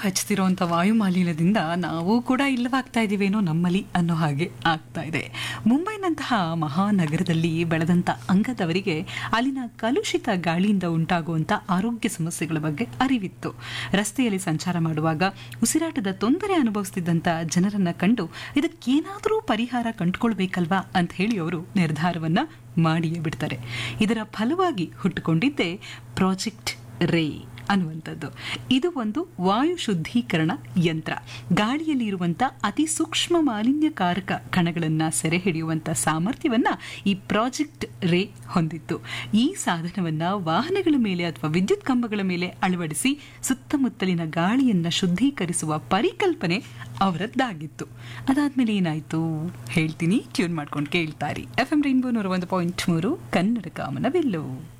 ಹಚ್ತಿರೋಂಥ ವಾಯು ಮಾಲಿನ್ಯದಿಂದ ನಾವು ಕೂಡ ಇಲ್ಲವಾಗ್ತಾ ಇದ್ದೀವೇನೋ ನಮ್ಮಲ್ಲಿ ಅನ್ನೋ ಹಾಗೆ ಆಗ್ತಾ ಇದೆ ಮುಂಬೈನಂತಹ ಮಹಾನಗರದಲ್ಲಿ ಬೆಳೆದಂಥ ಅಂಗದವರಿಗೆ ಅಲ್ಲಿನ ಕಲುಷಿತ ಗಾಳಿಯಿಂದ ಉಂಟಾಗುವಂಥ ಆರೋಗ್ಯ ಸಮಸ್ಯೆಗಳ ಬಗ್ಗೆ ಅರಿವಿತ್ತು ರಸ್ತೆಯಲ್ಲಿ ಸಂಚಾರ ಮಾಡುವಾಗ ಉಸಿರಾಟದ ತೊಂದರೆ ಅನುಭವಿಸ್ತಿದ್ದಂಥ ಜನರನ್ನ ಕಂಡು ಇದಕ್ಕೇನಾದರೂ ಪರಿಹಾರ ಕಂಡುಕೊಳ್ಬೇಕಲ್ವಾ ಅಂತ ಹೇಳಿ ಅವರು ನಿರ್ಧಾರವನ್ನ ಮಾಡಿಯೇ ಬಿಡ್ತಾರೆ ಇದರ ಫಲವಾಗಿ ಹುಟ್ಟುಕೊಂಡಿದ್ದೇ ಪ್ರಾಜೆಕ್ಟ್ ರೇ ಅನ್ನುವಂಥದ್ದು ಇದು ಒಂದು ವಾಯು ಶುದ್ಧೀಕರಣ ಯಂತ್ರ ಗಾಳಿಯಲ್ಲಿ ಇರುವಂಥ ಅತಿ ಸೂಕ್ಷ್ಮ ಮಾಲಿನ್ಯಕಾರಕ ಕಣಗಳನ್ನು ಸೆರೆ ಹಿಡಿಯುವಂಥ ಸಾಮರ್ಥ್ಯವನ್ನ ಈ ಪ್ರಾಜೆಕ್ಟ್ ರೇ ಹೊಂದಿತ್ತು ಈ ಸಾಧನವನ್ನ ವಾಹನಗಳ ಮೇಲೆ ಅಥವಾ ವಿದ್ಯುತ್ ಕಂಬಗಳ ಮೇಲೆ ಅಳವಡಿಸಿ ಸುತ್ತಮುತ್ತಲಿನ ಗಾಳಿಯನ್ನ ಶುದ್ಧೀಕರಿಸುವ ಪರಿಕಲ್ಪನೆ ಅವರದ್ದಾಗಿತ್ತು ಅದಾದ್ಮೇಲೆ ಏನಾಯ್ತು ಹೇಳ್ತೀನಿ ಟ್ಯೂನ್ ಮಾಡ್ಕೊಂಡು ಕೇಳ್ತಾರಿ ಎಫ್ ಎಂ ರೈನ್ಬೋ ನೂರ ಒಂದು ಪಾಯಿಂಟ್ ಮೂರು ಕನ್ನಡ ಕಾಮನವೆಲ್ಲೋ